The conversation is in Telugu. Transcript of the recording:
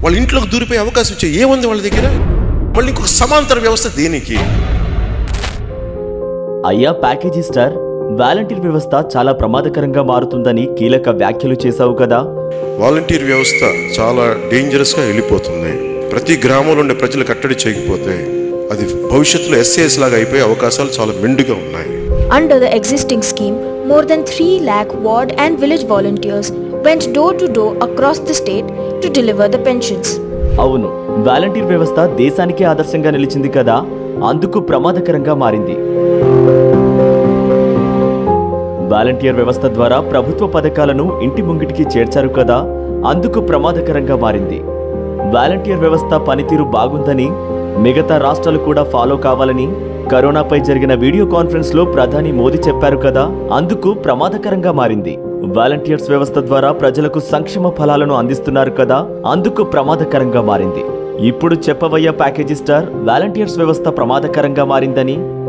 వాళ్ళ ఇంట్లోకి దూరిపోయే అవకాశం ఇచ్చే ఏముంది వాళ్ళ దగ్గర మళ్ళీ ఇంకొక సమాంతర వ్యవస్థ దేనికి అయ్యా ప్యాకేజీ స్టార్ వాలంటీర్ వ్యవస్థ చాలా ప్రమాదకరంగా మారుతుందని కీలక వ్యాఖ్యలు చేశావు కదా వాలంటీర్ వ్యవస్థ చాలా డేంజరస్గా వెళ్ళిపోతుంది ప్రతి గ్రామంలో ఉండే ప్రజలు కట్టడి చేయకపోతే అది భవిష్యత్తులో ఎస్ఏఎస్ లాగా అయిపోయే అవకాశాలు చాలా మెండుగా ఉన్నాయి Under the existing scheme, more than 3 lakh ward and village volunteers went door to door across the state to deliver the pensions. అవును వాలంటీర్ వ్యవస్థ దేశానికే ఆదర్శంగా నిలిచింది కదా అందుకు ప్రమాదకరంగా మారింది వాలంటీర్ వ్యవస్థ ద్వారా ప్రభుత్వ పథకాలను ఇంటి ముంగిటికి చేర్చారు కదా అందుకు ప్రమాదకరంగా మారింది వాలంటీర్ వ్యవస్థ పనితీరు బాగుందని మిగతా రాష్ట్రాలు కూడా ఫాలో కావాలని కరోనాపై జరిగిన వీడియో కాన్ఫరెన్స్ లో ప్రధాని మోదీ చెప్పారు కదా అందుకు ప్రమాదకరంగా మారింది వాలంటీర్స్ వ్యవస్థ ద్వారా ప్రజలకు సంక్షేమ ఫలాలను అందిస్తున్నారు కదా అందుకు ప్రమాదకరంగా మారింది ఇప్పుడు చెప్పవయ్యా ప్యాకేజీ స్టార్ వాలంటీర్స్ వ్యవస్థ ప్రమాదకరంగా మారిందని